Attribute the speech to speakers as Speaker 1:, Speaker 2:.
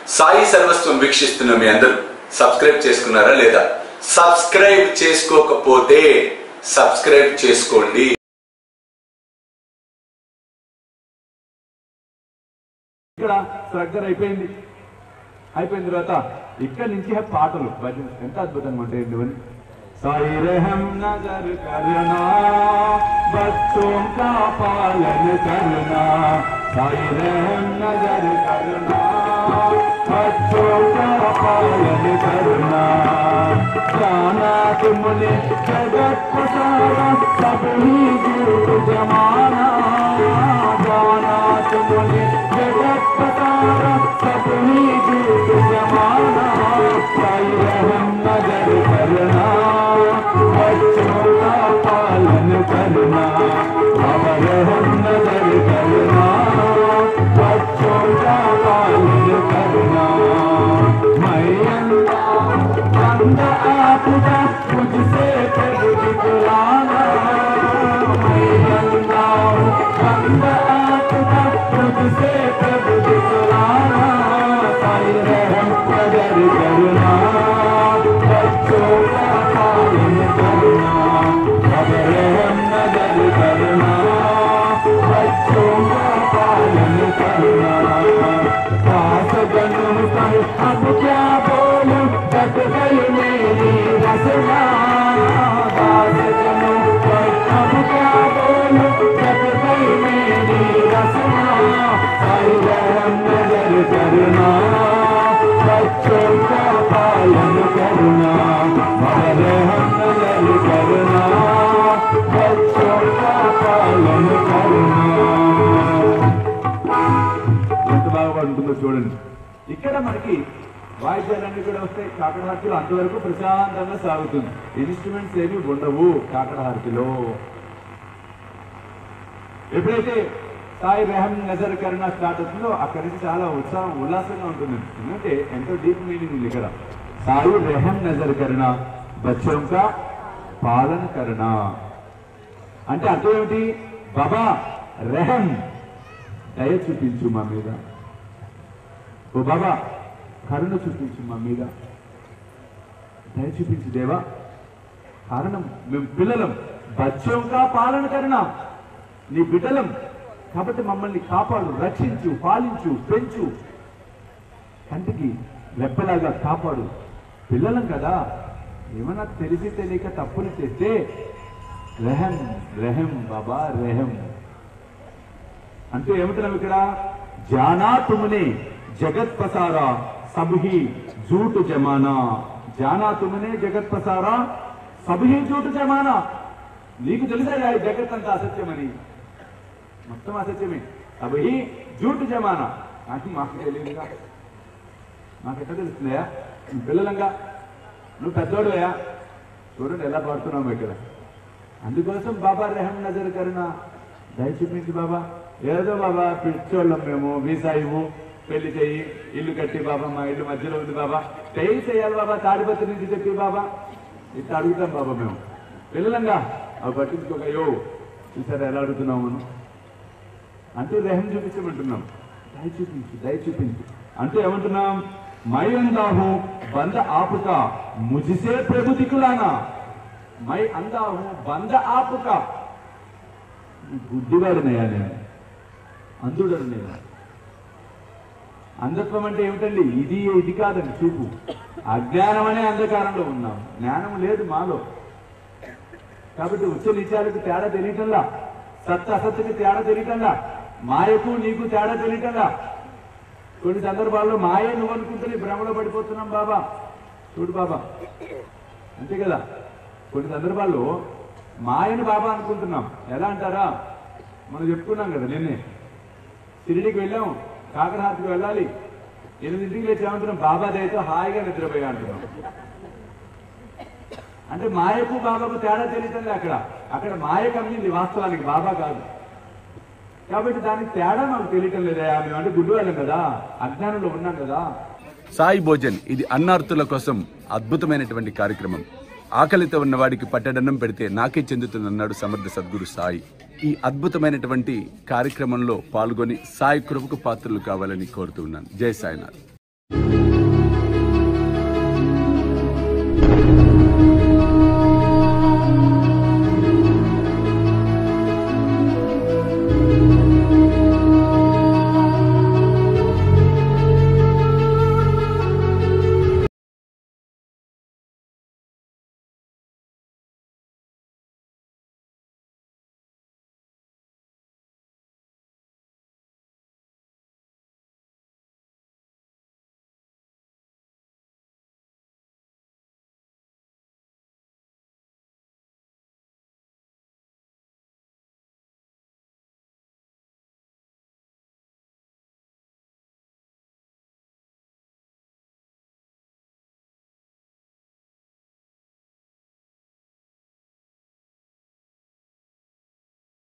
Speaker 1: సాయి సర్వస్వం వీక్షిస్తున్న మీ అందరూ సబ్స్క్రైబ్ చేసుకున్నారా లేదా సబ్స్క్రైబ్ చేసుకోకపోతే సబ్స్క్రైబ్ చేసుకోండి
Speaker 2: ఇక్కడ స్ట్రక్చర్ అయిపోయింది అయిపోయిన తర్వాత ఇక్కడి నుంచి పాటలు భజన ఎంత అద్భుతంగా ఉంటాయి ఇవన్నీ సాయి रहम नजर करना बच्चों का पालन करना साई रहम नजर करना बच्चों का पालन करना जाना तुमने जगत को सारा सब ही जुट जमाना जाना तुमने जगत को सारा सब ही जुट जमाना साई रहम नजर करना बच्चों का पालन करना अब रहम नजर करना बच्चों का पालन करना मैं अल्लाह बंदा आपका मुझसे प्रभु दिखलाना मैं अल्लाह बंदा आपका मुझसे प्रभु दिखलाना साई रहम नजर करना बच्चों का पालन करना अब रहम नजर करना बच्चों का पालन करना पास जनों पर अब क्या बोलूं कट गई मेरी रसना दास जनों पर अब क्या बोलूं कट गई मेरी रसना साई रहम नजर करना बच्चों का पालन करना हमारे हम नजर करना बच्चों का पालन करना ఎంత బాగా ఉంటుందో చూడండి ఇక్కడ మనకి వాయిద్యాలన్నీ కూడా వస్తాయి కాకడ హారతిలో అంతవరకు ప్రశాంతంగా సాగుతుంది ఇన్స్ట్రుమెంట్స్ ఏమి ఉండవు కాకడ హారతిలో ఎప్పుడైతే సాయి రెహం నజర్ కరుణ స్టార్ట్ అవుతుందో అక్కడి నుంచి చాలా ఉత్సాహం ఉల్లాసంగా ఉంటుంది ఎందుకంటే ఎంతో డీప్ మీనింగ్ ఉంది ఇక్కడ సాయి రెహం నజర్ కరుణ బచ్చం కా పాలన కరుణ అంటే అర్థం ఏమిటి బాబా రెహం దయ చూపించు మా మీద ఓ బాబా కరుణ చూపించు మా మీద దయ చూపించు దేవా కారణం మేము పిల్లలం బచ్చంగా పాలన కరుణ నీ బిడ్డలం కాబట్టి మమ్మల్ని కాపాడు రక్షించు పాలించు పెంచు కంటికి రెప్పలాగా కాపాడు పిల్లలం కదా ఏమన్నా తెలిసి తెలియక తప్పులు చేస్తే రెహం రెహం బాబా రెహం అంటే ఏమంటున్నాం ఇక్కడ జానా తుమనే జగత్ పసారా సబ్హి జూట్ జమానా జానా తుమనే జగత్ పసారా సబ్హి జూట్ జమానా నీకు తెలుసా ఈ జగత్ అంతా అసత్యమని మొత్తం అసత్యమే సబ్హి జూట్ జమానా నాకు మాకు తెలియదుగా మాకెట్లా తెలుస్తుందయా నువ్వు పిల్లలంగా నువ్వు పెద్దోడువయా చూడండి ఎలా పాడుతున్నావు ఇక్కడ అందుకోసం బాబా రెహం నజర్ కరుణ దయ చూపించి బాబా ఏదో బాబా పిచ్చోళ్ళం మేము వీసా ఇవ్వు పెళ్లి చెయ్యి ఇల్లు కట్టి బాబా మా ఇల్లు మధ్యలో ఉంది బాబా చేయి చేయాలి బాబా తాడిపత్రి నుంచి చెప్పి బాబా ఇట్లా అడుగుతాం బాబా మేము పిల్లలంగా అవి పట్టించుకోక యో చూసారా ఎలా అడుగుతున్నావు మనం అంటూ రెహం చూపించమంటున్నాం దయ చూపించు దయ చూపించు అంటూ ఏమంటున్నాం మై అందాహు బంద ఆపుక ముజిసే ప్రభు దిక్కులానా మై అందాహు బంద ఆపుక గుడ్డివాడినయ్యా నేను అందుడను నేను అంధత్వం అంటే ఏమిటండి ఇది ఇది కాదండి చూపు అజ్ఞానం అనే అంధకారంలో ఉన్నాం జ్ఞానం లేదు మాలో కాబట్టి ఉచ్చ నిత్యాలకు తేడా తెలియటంలా సత్త అసత్తుకి తేడా తెలియటంలా మాయకు నీకు తేడా తెలియటంలా కొన్ని సందర్భాల్లో మాయే నువ్వు అనుకుంటే భ్రమలో పడిపోతున్నాం బాబా చూడు బాబా అంతే కదా కొన్ని సందర్భాల్లో మాయను బాబా అనుకుంటున్నాం ఎలా అంటారా మనం చెప్పుకున్నాం కదా నిన్నే షిరిడికి వెళ్ళాం కాకరహాతికి వెళ్ళాలి ఎనిమిదింటికి లేచి ఏమంటున్నాం బాబా దయతో హాయిగా నిద్రపోయా అంటున్నాం అంటే మాయకు బాబాకు తేడా తెలియటంలే అక్కడ అక్కడ మాయ కమ్మింది వాస్తవానికి బాబా కాదు కాబట్టి దానికి తేడా మాకు తెలియటం లేదా మేము అంటే గుడ్డు వాళ్ళం కదా అజ్ఞానంలో ఉన్నాం కదా
Speaker 1: సాయి భోజన్ ఇది అన్నార్తుల కోసం అద్భుతమైనటువంటి కార్యక్రమం ఆకలితో ఉన్న వాడికి పట్టడన్నం పెడితే నాకే చెందుతుందన్నాడు సమర్థ సద్గురు సాయి ఈ అద్భుతమైనటువంటి కార్యక్రమంలో పాల్గొని సాయి కృపకు పాత్రలు కావాలని కోరుతూ ఉన్నాను జై సాయినాథ్